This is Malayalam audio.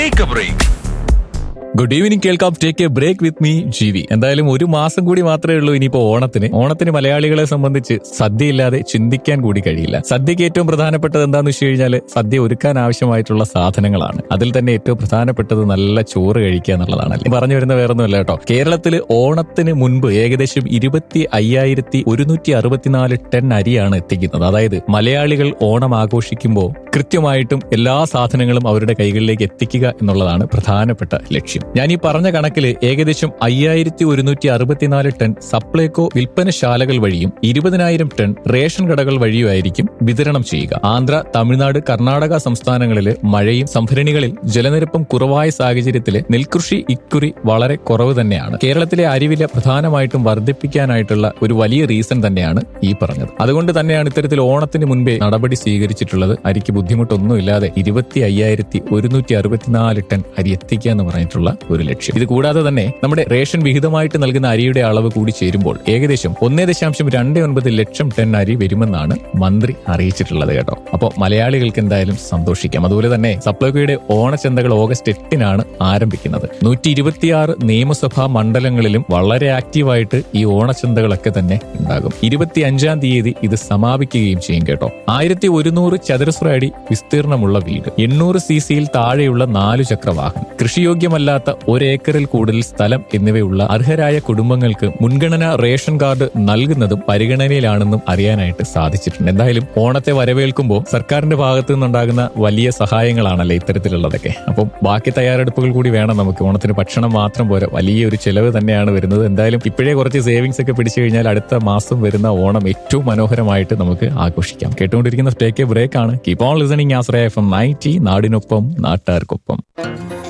take a break good evening കേൾക്കാം take a break with me G V എന്തായാലും ഒരു മാസം കൂടി മാത്രമേ ഉള്ളൂ ഇനിയിപ്പോ ഓണത്തിന് ഓണത്തിന് മലയാളികളെ സംബന്ധിച്ച് സദ്യയില്ലാതെ ചിന്തിക്കാൻ കൂടി കഴിയില്ല സദ്യക്ക് ഏറ്റവും പ്രധാനപ്പെട്ടത് എന്താണെന്ന് വെച്ച് കഴിഞ്ഞാൽ സദ്യ ഒരുക്കാൻ ആവശ്യമായിട്ടുള്ള സാധനങ്ങളാണ് അതിൽ തന്നെ ഏറ്റവും പ്രധാനപ്പെട്ടത് നല്ല ചോറ് കഴിക്കുക എന്നുള്ളതാണ് പറഞ്ഞു വരുന്ന വേറൊന്നുമല്ല കേട്ടോ കേരളത്തിൽ ഓണത്തിന് മുൻപ് ഏകദേശം ഇരുപത്തി അയ്യായിരത്തി ഒരുന്നൂറ്റി അറുപത്തിനാല് ടൺ അരിയാണ് എത്തിക്കുന്നത് അതായത് മലയാളികൾ ഓണം ആഘോഷിക്കുമ്പോൾ കൃത്യമായിട്ടും എല്ലാ സാധനങ്ങളും അവരുടെ കൈകളിലേക്ക് എത്തിക്കുക എന്നുള്ളതാണ് പ്രധാനപ്പെട്ട ലക്ഷ്യം ഞാൻ ഈ പറഞ്ഞ കണക്കിൽ ഏകദേശം അയ്യായിരത്തി ഒരുന്നൂറ്റി അറുപത്തിനാല് ടൺ സപ്ലൈകോ വിൽപ്പനശാലകൾ വഴിയും ഇരുപതിനായിരം ടൺ റേഷൻ കടകൾ വഴിയുമായിരിക്കും വിതരണം ചെയ്യുക ആന്ധ്ര തമിഴ്നാട് കർണാടക സംസ്ഥാനങ്ങളിൽ മഴയും സംഭരണികളിൽ ജലനിരപ്പും കുറവായ സാഹചര്യത്തിൽ നെൽകൃഷി ഇക്കുറി വളരെ കുറവ് തന്നെയാണ് കേരളത്തിലെ അരിവില പ്രധാനമായിട്ടും വർദ്ധിപ്പിക്കാനായിട്ടുള്ള ഒരു വലിയ റീസൺ തന്നെയാണ് ഈ പറഞ്ഞത് അതുകൊണ്ട് തന്നെയാണ് ഇത്തരത്തിൽ ഓണത്തിന് മുൻപേ നടപടി സ്വീകരിച്ചിട്ടുള്ളത് അരിക്ക് ബുദ്ധിമുട്ടൊന്നുമില്ലാതെ ഇരുപത്തി അയ്യായിരത്തി ഒരുന്നൂറ്റി അറുപത്തിനാല് ടൺ അരി എത്തിക്കുക എന്ന് പറഞ്ഞിട്ടുള്ള ഒരു ലക്ഷ്യം ഇത് കൂടാതെ തന്നെ നമ്മുടെ റേഷൻ വിഹിതമായിട്ട് നൽകുന്ന അരിയുടെ അളവ് കൂടി ചേരുമ്പോൾ ഏകദേശം ഒന്നേ ദശാംശം രണ്ട് ഒൻപത് ലക്ഷം ടൺ അരി വരുമെന്നാണ് മന്ത്രി അറിയിച്ചിട്ടുള്ളത് കേട്ടോ അപ്പോൾ മലയാളികൾക്ക് എന്തായാലും സന്തോഷിക്കാം അതുപോലെ തന്നെ സപ്ലൈകോയുടെ ഓണച്ചന്തകൾ ഓഗസ്റ്റ് എട്ടിനാണ് ആരംഭിക്കുന്നത് നൂറ്റി ഇരുപത്തിയാറ് നിയമസഭാ മണ്ഡലങ്ങളിലും വളരെ ആക്റ്റീവായിട്ട് ഈ ഓണച്ചന്തകളൊക്കെ തന്നെ ഉണ്ടാകും ഇരുപത്തി അഞ്ചാം തീയതി ഇത് സമാപിക്കുകയും ചെയ്യും കേട്ടോ ആയിരത്തി ഒരുന്നൂറ് ചതുരശ്ര അടി വിസ്തീർണമുള്ള വീട് എണ്ണൂറ് സി സിയിൽ താഴെയുള്ള നാലു ചക്ര വാഹനം കൃഷിയോഗ്യമല്ലാത്ത ഒരേക്കറിൽ കൂടുതൽ സ്ഥലം എന്നിവയുള്ള അർഹരായ കുടുംബങ്ങൾക്ക് മുൻഗണന റേഷൻ കാർഡ് നൽകുന്നതും പരിഗണനയിലാണെന്നും അറിയാനായിട്ട് സാധിച്ചിട്ടുണ്ട് എന്തായാലും ഓണത്തെ വരവേൽക്കുമ്പോൾ സർക്കാരിന്റെ ഭാഗത്തു നിന്നുണ്ടാകുന്ന വലിയ സഹായങ്ങളാണല്ലേ ഇത്തരത്തിലുള്ളതൊക്കെ അപ്പം ബാക്കി തയ്യാറെടുപ്പുകൾ കൂടി വേണം നമുക്ക് ഓണത്തിന് ഭക്ഷണം മാത്രം പോരാ വലിയൊരു ചെലവ് തന്നെയാണ് വരുന്നത് എന്തായാലും ഇപ്പോഴേ കുറച്ച് സേവിങ്സ് ഒക്കെ പിടിച്ചു കഴിഞ്ഞാൽ അടുത്ത മാസം വരുന്ന ഓണം ഏറ്റവും മനോഹരമായിട്ട് നമുക്ക് ആഘോഷിക്കാം കേട്ടുകൊണ്ടിരിക്കുന്ന ടേക്ക് എ ബ്രേക്ക് ആണ് keep on listening Ashraya F M ninety നാടിനൊപ്പം നാട്ടുകാർക്കൊപ്പം